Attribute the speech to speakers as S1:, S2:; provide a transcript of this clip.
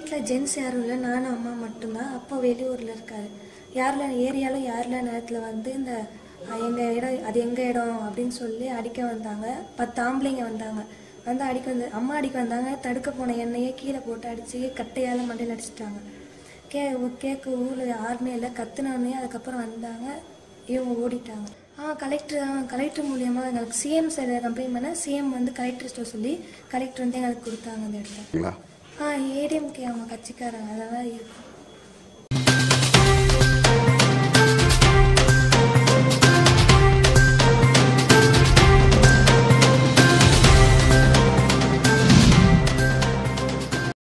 S1: வீட்டில் ஜென்ஸ் யாரும் இல்லை நானும் அம்மா மட்டும்தான் அப்பா வெளியூரில் இருக்காரு யாரில் ஏரியாவில் யாரில் நேரத்தில் வந்து இந்த அஹ், எங்க இடம் அது எங்க இடம் அப்படின்னு சொல்லி அடிக்க வந்தாங்க பத்து ஆம்பளைங்க வந்தாங்க வந்து அடிக்க வந்து அம்மா அடிக்க வந்தாங்க தடுக்க போன எண்ணெயே கீழே போட்டு அடிச்சு கட்டையால் மண்டையில் அடிச்சிட்டாங்க கே கேட்க ஊரில் யாருமே இல்லை கத்துனோடனே அதுக்கப்புறம் வந்தாங்க இவங்க ஓடிட்டாங்க ஆ கலெக்டர் கலெக்டர் மூலியமாக எங்களுக்கு சிஎம் சார் கம்ப்ளைண்ட் பண்ண சிஎம் வந்து கலெக்டர்ஸ்ட்ட சொல்லி கலெக்டர் வந்து எங்களுக்கு கொடுத்தாங்க அந்த இடத்த
S2: ங்களா
S1: ஆ ஏடிஎம்கே அவங்க கட்சிக்காரங்க அதெல்லாம் இருக்கும்